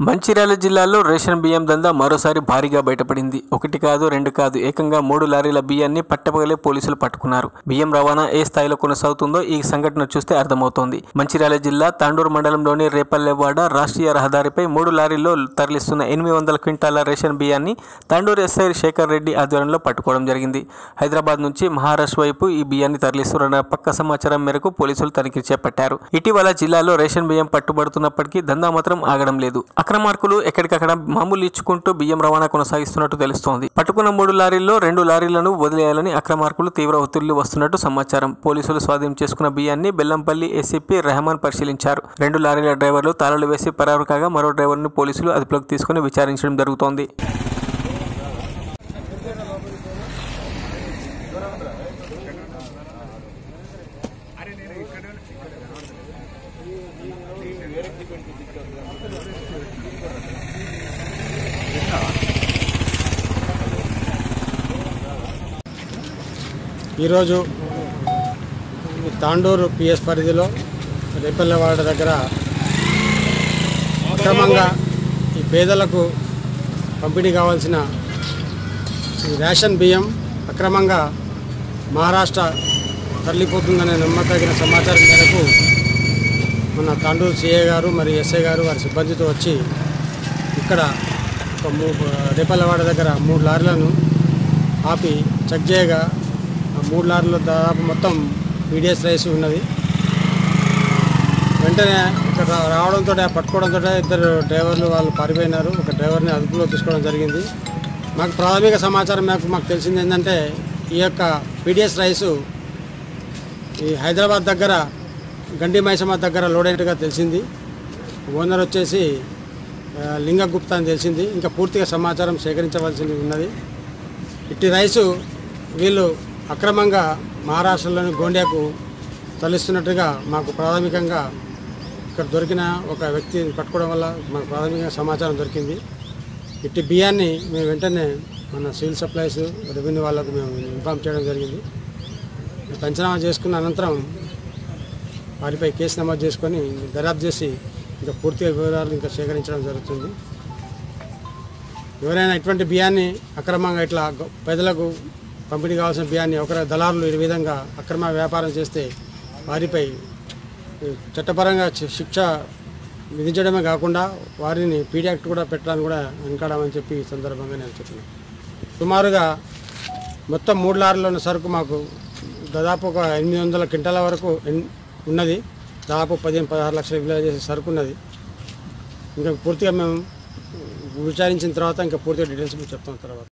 మంచిర్యాల జిల్లాలో రేషన్ బియ్యం దందా మరోసారి భారీగా బయటపడింది ఒకటి కాదు రెండు కాదు ఏకంగా మూడు లారీల బియ్యాన్ని పట్టపగలే పోలీసులు పట్టుకున్నారు బియ్యం రవాణా ఏ స్థాయిలో కొనసాగుతుందో ఈ సంఘటన చూస్తే అర్థమవుతోంది మంచిర్యాల జిల్లా తాండూరు మండలంలోని రేపల్లెవాడ రాష్ట్రీయ రహదారిపై మూడు లారీల్లో తరలిస్తున్న ఎనిమిది వందల క్వింటాల రేషన్ బియ్యాన్ని తాండూరు ఎస్ఐ శేఖర్ రెడ్డి ఆధ్వర్యంలో పట్టుకోవడం జరిగింది హైదరాబాద్ నుంచి మహారాష్ట్ర వైపు ఈ బియ్యాన్ని తరలిస్తున్న పక్క సమాచారం మేరకు పోలీసులు తనిఖీ చేపట్టారు ఇటీవల జిల్లాలో రేషన్ బియ్యం పట్టుబడుతున్నప్పటికీ దందా మాత్రం ఆగడం లేదు అక్రమార్కులు ఎక్కడికక్కడ మామూలు ఇచ్చుకుంటూ బియ్యం రవాణా కొనసాగిస్తున్నట్టు తెలుస్తోంది పట్టుకున్న మూడు లారీల్లో రెండు లారీలను వదిలేయాలని అక్రమార్కులు తీవ్ర ఒత్తిళ్లు వస్తున్నట్టు సమాచారం పోలీసులు స్వాధీనం చేసుకున్న బియ్యాన్ని బెల్లంపల్లి ఏసీపీ రెహమాన్ పరిశీలించారు రెండు లారీల డ్రైవర్లు తాళాలు వేసి పరారు కాగా మరో డ్రైవర్ను పోలీసులు అదుపులోకి తీసుకుని విచారించడం జరుగుతోంది ఈరోజు ఈ తాండూరు పిఎస్ పరిధిలో రేపల్లెవాడ దగ్గర అక్రమంగా ఈ పేదలకు పంపిణీ కావాల్సిన ఈ రేషన్ బియ్యం అక్రమంగా మహారాష్ట్ర తరలిపోతుందనే నమ్మకగిన సమాచారం మేరకు మన తాండూరు సిఏ గారు మరి ఎస్ఐ గారు వారి సిబ్బందితో వచ్చి ఇక్కడ ఒక మూ రేపల్లెవాడ దగ్గర మూడు లారీలను ఆపి చెక్ చేయగా ఆ మూడు లారీలో దాదాపు మొత్తం పీడిఎస్ రైస్ ఉన్నది వెంటనే ఇక్కడ రా- రావడంతో పట్టుకోవడంతో ఇద్దరు డ్రైవర్లు వాళ్ళు పారిపోయినారు ఒక డ్రైవర్ని అదుపులో తీసుకోవడం జరిగింది మాకు ప్రాథమిక సమాచారం మేరకు మాకు తెలిసింది ఏంటంటే ఈ యొక్క పీడిఎస్ రైసు ఈ హైదరాబాద్ దగ్గర గండి మైసమ్మ దగ్గర లోడ్ అయినట్టుగా తెలిసింది ఓనర్ వచ్చేసి ఆ, లింగ గుప్తా అని తెలిసింది ఇంకా పూర్తిగా సమాచారం సేకరించవలసి ఉన్నది ఇట్టి రైసు వీళ్ళు అక్రమంగా మహారాష్ట్రలోని గోండియాకు తరలిస్తున్నట్టుగా మాకు ప్రాథమికంగా ఇక్కడ దొరికిన ఒక వ్యక్తిని పట్టుకోవడం వల్ల మాకు ప్రాథమిక సమాచారం దొరికింది ఇట్టి బియ్యాన్ని మేము వెంటనే మన సివిల్ సప్లైస్ రెవెన్యూ వాళ్ళకు మేము ఇన్ఫామ్ చేయడం జరిగింది పంచనామా చేసుకున్న అనంతరం వారిపై కేసు నమోదు చేసుకొని దర్యాప్తు చేసి ఇంకా పూర్తిగా వివరాలు ఇంకా సేకరించడం జరుగుతుంది ఎవరైనా ఇటువంటి బియ్యాన్ని అక్రమంగా ఇట్లా గ- పేదలకు పంపిణీ కావాల్సిన బియ్యాన్ని ఒకరి దళారులు ఈ విధంగా అక్రమ వ్యాపారం చేస్తే వారిపై ఈ చట్టపరంగా శి- శిక్ష విధించడమే కాకుండా వారిని పీడీ యాక్ట్ కూడా పెట్టడానికి కూడా వెనకాడమని చెప్పి ఈ సందర్భంగా నేను చెప్తున్నాను సుమారుగా మొత్తం మూడు లారీలో ఉన్న సరుకు మాకు దాదాపు ఒక ఎనిమిది వందల క్వింటాల వరకు ఎన్- ఉన్నది దాదాపు పదిహేను పదహారు లక్షల విలువ చేసే సరుకు ఉన్నది ఇంకా పూర్తిగా మేము విచారించిన తర్వాత ఇంకా పూర్తిగా డీటెయిల్స్ మీకు చెప్తాం తర్వాత